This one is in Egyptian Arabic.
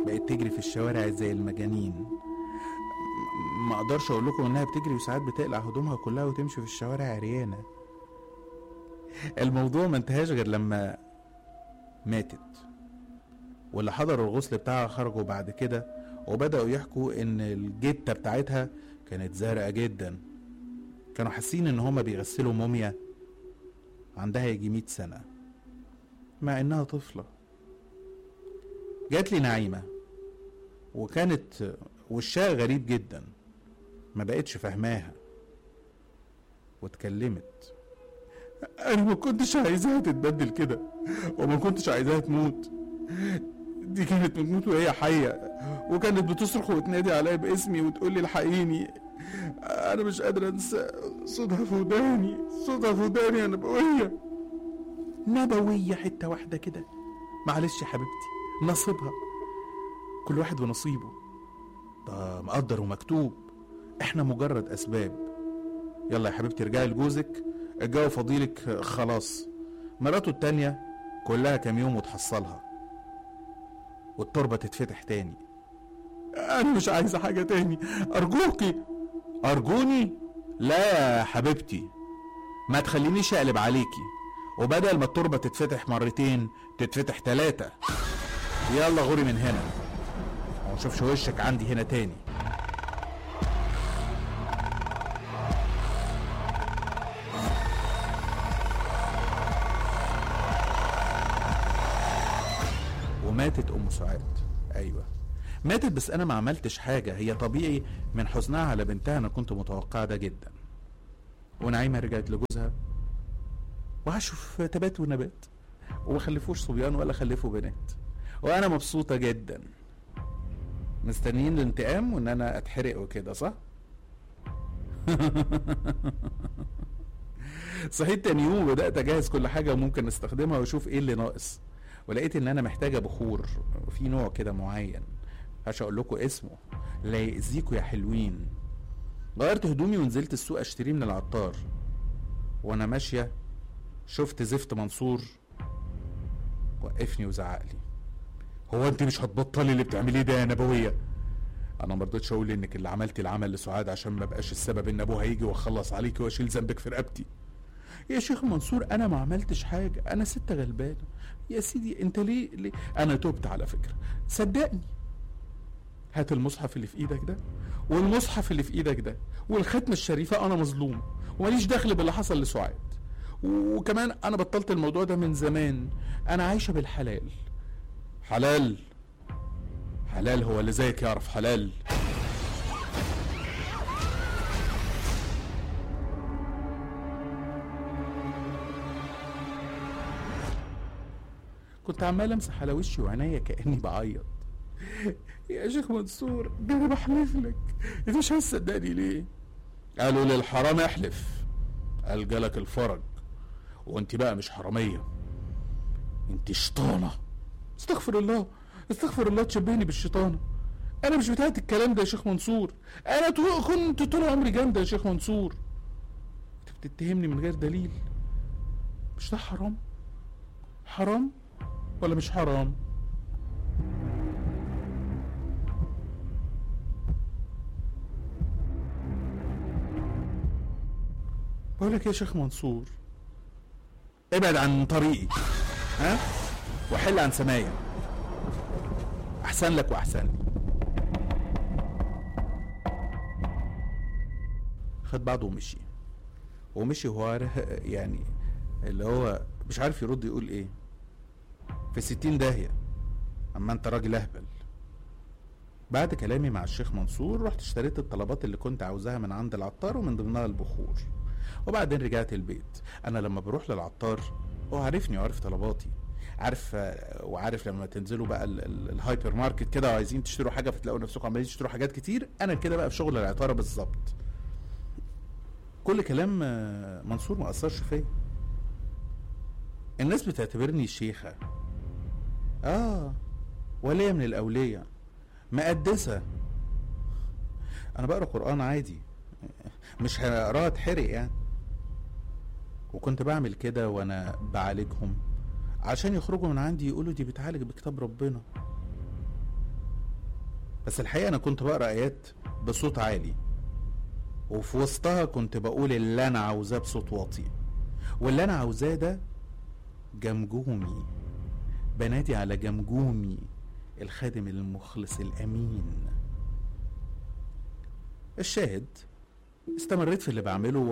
بقت تجري في الشوارع زي المجانين م- ما اقدرش اقول لكم انها بتجري وساعات بتقلع هدومها كلها وتمشي في الشوارع عريانه الموضوع ما انتهاش غير لما ماتت واللي حضروا الغسل بتاعها خرجوا بعد كده وبدأوا يحكوا ان الجتة بتاعتها كانت زرقاء جدا كانوا حاسين ان هما بيغسلوا موميا عندها يجي 100 سنة مع انها طفلة جات لي نعيمة وكانت وشها غريب جدا ما بقتش فاهماها واتكلمت انا ما كنتش عايزاها تتبدل كده وما كنتش عايزاها تموت دي كانت بتموت وهي حية وكانت بتصرخ وتنادي عليا باسمي وتقول لي الحقيني انا مش قادر انسى صوتها في وداني صوتها في وداني يا نبوية نبوية حتة واحدة كده معلش يا حبيبتي نصيبها كل واحد ونصيبه ده مقدر ومكتوب احنا مجرد اسباب يلا يا حبيبتي ارجعي لجوزك الجو فضيلك خلاص مراته التانية كلها كام يوم وتحصلها والتربة تتفتح تاني أنا مش عايزة حاجة تاني أرجوكي أرجوني لا يا حبيبتي ما تخلينيش أقلب عليكي وبدل ما التربة تتفتح مرتين تتفتح تلاتة يلا غوري من هنا وما اشوفش وشك عندي هنا تاني وماتت ام سعاد ايوه ماتت بس انا ما عملتش حاجه هي طبيعي من حزنها على بنتها انا كنت متوقع ده جدا ونعيمه رجعت لجوزها وعاشوا في تبات ونبات وما خلفوش صبيان ولا خلفوا بنات وانا مبسوطه جدا مستنيين الانتقام وان انا اتحرق وكده صح صحيت تاني يوم وبدات اجهز كل حاجه ممكن استخدمها واشوف ايه اللي ناقص ولقيت ان انا محتاجه بخور في نوع كده معين مش اقول لكم اسمه لا يأذيكوا يا حلوين غيرت هدومي ونزلت السوق اشتريه من العطار وانا ماشيه شفت زفت منصور وقفني وزعق لي هو انت مش هتبطلي اللي بتعمليه ده يا نبويه انا ما رضيتش اقول انك اللي عملتي العمل لسعاد عشان ما بقاش السبب ان ابوها يجي واخلص عليكي واشيل ذنبك في رقبتي يا شيخ منصور انا ما عملتش حاجه انا ست غلبانه يا سيدي انت ليه, ليه انا تبت على فكره صدقني هات المصحف اللي في ايدك ده والمصحف اللي في ايدك ده والختمه الشريفه انا مظلوم وماليش دخل باللي حصل لسعاد وكمان انا بطلت الموضوع ده من زمان انا عايشه بالحلال حلال حلال هو اللي زيك يعرف حلال كنت عمال امسح على وشي وعينيا كاني بعيط يا شيخ منصور ده انا بحلف لك انت مش عايز تصدقني ليه قالوا للحرام احلف قال جالك الفرج وانت بقى مش حراميه انت شيطانه استغفر الله استغفر الله تشبهني بالشيطانه انا مش بتاعت الكلام ده يا شيخ منصور انا طو- كنت طول عمري جامده يا شيخ منصور انت بتتهمني من غير دليل مش ده حرام حرام ولا مش حرام بقول لك يا شيخ منصور ابعد عن طريقي ها وحل عن سمايا احسن لك واحسن لي خد بعضه ومشي ومشي وهو عارف- يعني اللي هو مش عارف يرد يقول ايه في ستين داهية اما انت راجل اهبل بعد كلامي مع الشيخ منصور رحت اشتريت الطلبات اللي كنت عاوزاها من عند العطار ومن ضمنها البخور وبعدين رجعت البيت انا لما بروح للعطار هو عارفني وعارف طلباتي عارف آه، وعارف لما تنزلوا بقى ال- ال- الهايبر ماركت كده وعايزين تشتروا حاجه فتلاقوا نفسكم عمالين تشتروا حاجات كتير انا كده بقى في شغل العطاره بالظبط كل كلام آه، منصور ما اثرش فيا الناس بتعتبرني شيخه اه ولية من الاولياء مقدسه انا بقرا قران عادي مش هقراه اتحرق يعني وكنت بعمل كده وانا بعالجهم عشان يخرجوا من عندي يقولوا دي بتعالج بكتاب ربنا بس الحقيقة أنا كنت بقرأ آيات بصوت عالي وفي وسطها كنت بقول اللي أنا عاوزاه بصوت واطي واللي أنا عاوزاه ده جمجومي بنادي على جمجومي الخادم المخلص الأمين الشاهد استمريت في اللي بعمله